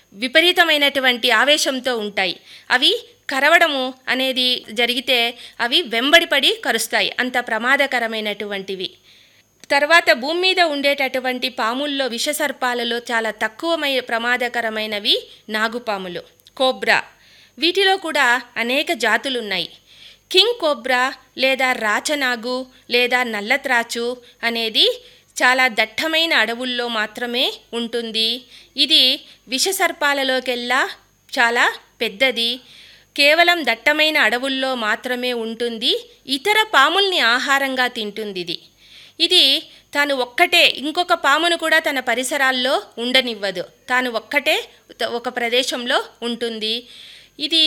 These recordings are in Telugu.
విపరీతమైనటువంటి ఆవేశంతో ఉంటాయి అవి కరవడము అనేది జరిగితే అవి వెంబడిపడి కరుస్తాయి అంత ప్రమాదకరమైనటువంటివి తర్వాత భూమి మీద ఉండేటటువంటి పాముల్లో విషసర్పాలలో చాలా తక్కువమై ప్రమాదకరమైనవి నాగుపాములు కోబ్రా వీటిలో కూడా అనేక జాతులున్నాయి కింగ్ కోబ్రా లేదా రాచనాగు లేదా నల్లత్రాచు అనేది చాలా దట్టమైన అడవుల్లో మాత్రమే ఉంటుంది ఇది విషసర్పాలలోకెల్లా చాలా పెద్దది కేవలం దట్టమైన అడవుల్లో మాత్రమే ఉంటుంది ఇతర పాముల్ని ఆహారంగా తింటుంది ఇది ఇది తాను ఒక్కటే ఇంకొక పామును కూడా తన పరిసరాల్లో ఉండనివ్వదు తాను ఒక్కటే ఒక ప్రదేశంలో ఉంటుంది ఇది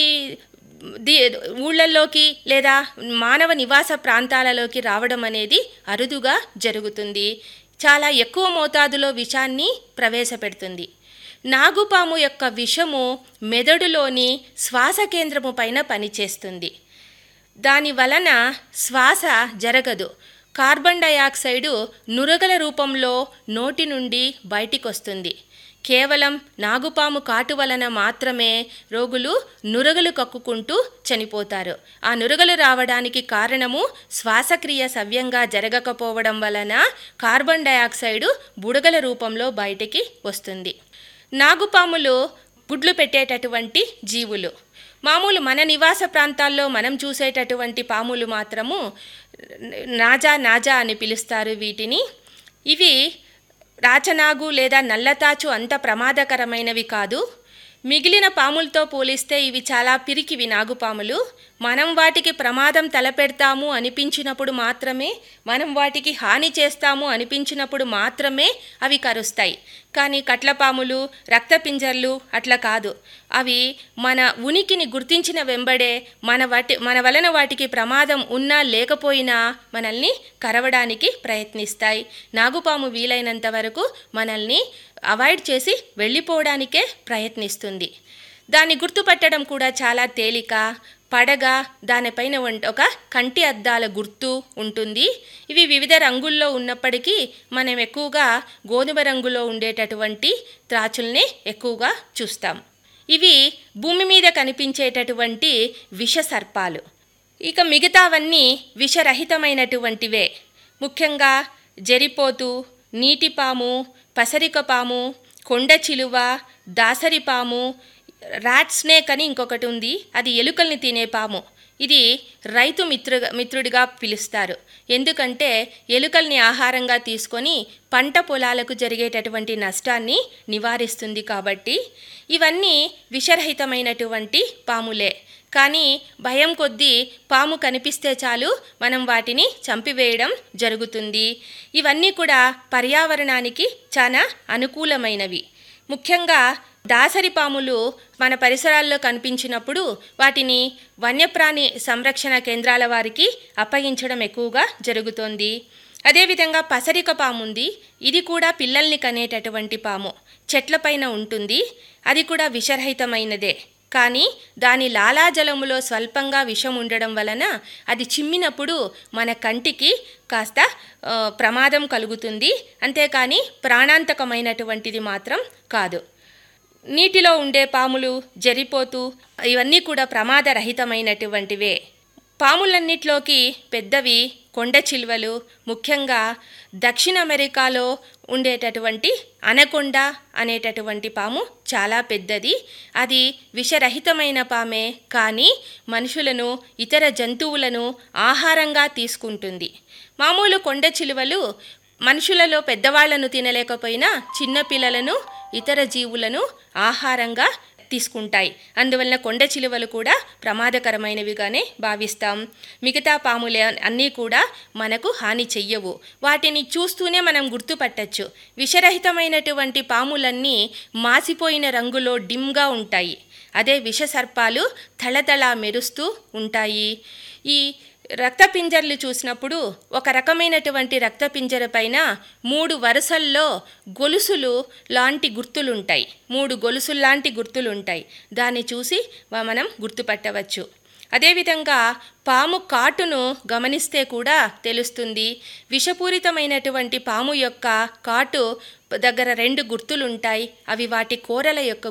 ది ఊళ్ళల్లోకి లేదా మానవ నివాస ప్రాంతాలలోకి రావడం అనేది అరుదుగా జరుగుతుంది చాలా ఎక్కువ మోతాదులో విషాన్ని ప్రవేశపెడుతుంది నాగుపాము యొక్క విషము మెదడులోని శ్వాస కేంద్రము పైన పనిచేస్తుంది దాని వలన శ్వాస జరగదు కార్బన్ డయాక్సైడు నురగల రూపంలో నోటి నుండి బయటికి వస్తుంది కేవలం నాగుపాము కాటు వలన మాత్రమే రోగులు నురగలు కక్కుకుంటూ చనిపోతారు ఆ నురగలు రావడానికి కారణము శ్వాసక్రియ సవ్యంగా జరగకపోవడం వలన కార్బన్ డయాక్సైడు బుడగల రూపంలో బయటికి వస్తుంది నాగుపాములు గుడ్లు పెట్టేటటువంటి జీవులు మామూలు మన నివాస ప్రాంతాల్లో మనం చూసేటటువంటి పాములు మాత్రము నాజా నాజా అని పిలుస్తారు వీటిని ఇవి రాచనాగు లేదా నల్లతాచు అంత ప్రమాదకరమైనవి కాదు మిగిలిన పాములతో పోలిస్తే ఇవి చాలా పిరికివి నాగుపాములు మనం వాటికి ప్రమాదం తలపెడతాము అనిపించినప్పుడు మాత్రమే మనం వాటికి హాని చేస్తాము అనిపించినప్పుడు మాత్రమే అవి కరుస్తాయి కానీ కట్లపాములు రక్తపింజర్లు అట్లా కాదు అవి మన ఉనికిని గుర్తించిన వెంబడే మన వాటి మన వలన వాటికి ప్రమాదం ఉన్నా లేకపోయినా మనల్ని కరవడానికి ప్రయత్నిస్తాయి నాగుపాము వీలైనంత వరకు మనల్ని అవాయిడ్ చేసి వెళ్ళిపోవడానికే ప్రయత్నిస్తుంది దాన్ని గుర్తుపట్టడం కూడా చాలా తేలిక పడగ దానిపైన ఒక కంటి అద్దాల గుర్తు ఉంటుంది ఇవి వివిధ రంగుల్లో ఉన్నప్పటికీ మనం ఎక్కువగా గోధుమ రంగులో ఉండేటటువంటి త్రాచుల్ని ఎక్కువగా చూస్తాం ఇవి భూమి మీద కనిపించేటటువంటి విష సర్పాలు ఇక మిగతావన్నీ విషరహితమైనటువంటివే ముఖ్యంగా జరిపోతు నీటిపాము పసరికపాము కొండ చిలువ దాసరిపాము ర్యాట్ స్నేక్ అని ఇంకొకటి ఉంది అది ఎలుకల్ని తినే పాము ఇది రైతు మిత్రు మిత్రుడిగా పిలుస్తారు ఎందుకంటే ఎలుకల్ని ఆహారంగా తీసుకొని పంట పొలాలకు జరిగేటటువంటి నష్టాన్ని నివారిస్తుంది కాబట్టి ఇవన్నీ విషరహితమైనటువంటి పాములే కానీ భయం కొద్దీ పాము కనిపిస్తే చాలు మనం వాటిని చంపివేయడం జరుగుతుంది ఇవన్నీ కూడా పర్యావరణానికి చాలా అనుకూలమైనవి ముఖ్యంగా దాసరి పాములు మన పరిసరాల్లో కనిపించినప్పుడు వాటిని వన్యప్రాణి సంరక్షణ కేంద్రాల వారికి అప్పగించడం ఎక్కువగా జరుగుతోంది అదేవిధంగా పసరిక పాము ఉంది ఇది కూడా పిల్లల్ని కనేటటువంటి పాము చెట్లపైన ఉంటుంది అది కూడా విషరహితమైనదే కానీ దాని లాలాజలములో స్వల్పంగా విషం ఉండడం వలన అది చిమ్మినప్పుడు మన కంటికి కాస్త ప్రమాదం కలుగుతుంది అంతేకాని ప్రాణాంతకమైనటువంటిది మాత్రం కాదు నీటిలో ఉండే పాములు జరిపోతూ ఇవన్నీ కూడా ప్రమాదరహితమైనటువంటివే పాములన్నిట్లోకి పెద్దవి కొండ చిలువలు ముఖ్యంగా దక్షిణ అమెరికాలో ఉండేటటువంటి అనకొండ అనేటటువంటి పాము చాలా పెద్దది అది విషరహితమైన పామే కానీ మనుషులను ఇతర జంతువులను ఆహారంగా తీసుకుంటుంది మామూలు కొండ చిలువలు మనుషులలో పెద్దవాళ్లను తినలేకపోయినా చిన్నపిల్లలను ఇతర జీవులను ఆహారంగా తీసుకుంటాయి అందువలన కొండ చిలువలు కూడా ప్రమాదకరమైనవిగానే భావిస్తాం మిగతా పాములే అన్నీ కూడా మనకు హాని చెయ్యవు వాటిని చూస్తూనే మనం గుర్తుపట్టచ్చు విషరహితమైనటువంటి పాములన్నీ మాసిపోయిన రంగులో డిమ్గా ఉంటాయి అదే విషసర్పాలు తళతళ మెరుస్తూ ఉంటాయి ఈ రక్తపింజర్లు చూసినప్పుడు ఒక రకమైనటువంటి రక్తపింజర పైన మూడు వరుసల్లో గొలుసులు లాంటి గుర్తులుంటాయి మూడు గొలుసుల్లాంటి గుర్తులుంటాయి దాన్ని చూసి మనం గుర్తుపట్టవచ్చు అదేవిధంగా పాము కాటును గమనిస్తే కూడా తెలుస్తుంది విషపూరితమైనటువంటి పాము యొక్క కాటు దగ్గర రెండు గుర్తులుంటాయి అవి వాటి కూరల యొక్క